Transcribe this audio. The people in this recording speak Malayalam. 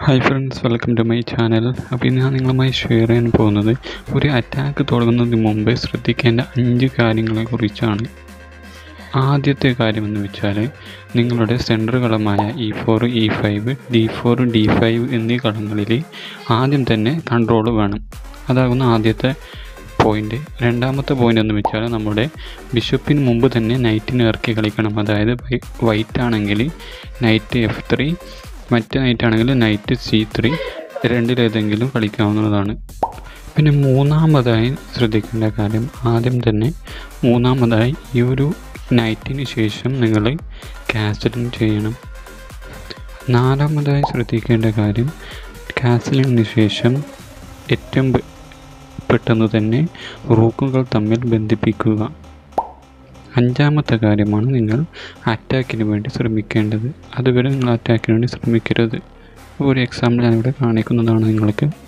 hi friends welcome to my channel അപ്പോൾ ഇന്ന് ഞാൻ നിങ്ങളുമായി ഷെയർ ചെയ്യാൻ പോകുന്നത് ഒരു അറ്റാക്ക് തുടങ്ങുന്നതിന് മുമ്പ് ശ്രദ്ധിക്കേണ്ട അഞ്ച് കാര്യങ്ങളെ കുറിച്ചാണ് ആദ്യത്തെ കാര്യമെന്ന് വെച്ചാൽ നിങ്ങളുടെ സെൻറ്റർ കളമായ E four E five D four D five എന്നീ കളങ്ങളിൽ ആദ്യം തന്നെ കൺട്രോൾ വേണം അതാകുന്ന ആദ്യത്തെ പോയിൻ്റ് രണ്ടാമത്തെ പോയിൻ്റ് എന്ന് വെച്ചാൽ നമ്മുടെ ബിഷപ്പിന് മുമ്പ് തന്നെ നൈറ്റിന് ഇറക്കി കളിക്കണം അതായത് വൈറ്റ് ആണെങ്കിൽ നൈറ്റ് എഫ് ത്രീ മറ്റ് നൈറ്റ് ആണെങ്കിൽ നൈറ്റ് സി ത്രീ രണ്ടിലേതെങ്കിലും കളിക്കാവുന്നതാണ് പിന്നെ മൂന്നാമതായി ശ്രദ്ധിക്കേണ്ട കാര്യം ആദ്യം തന്നെ മൂന്നാമതായി ഈ ഒരു നൈറ്റിന് ശേഷം നിങ്ങൾ കാസലിംഗ് ചെയ്യണം നാലാമതായി ശ്രദ്ധിക്കേണ്ട കാര്യം കാസലിങ്ങിന് ശേഷം ഏറ്റവും പെ- പെട്ടെന്ന് തന്നെ റൂക്കുകൾ തമ്മിൽ ബന്ധിപ്പിക്കുക അഞ്ചാമത്തെ കാര്യമാണ് നിങ്ങൾ അറ്റാക്കിന് വേണ്ടി ശ്രമിക്കേണ്ടത് അതുവരെ നിങ്ങൾ അറ്റാക്കിന് വേണ്ടി ശ്രമിക്കരുത് ഒരു എക്സാമ്പിൾ ഞാനിവിടെ കാണിക്കുന്നതാണ് നിങ്ങൾക്ക്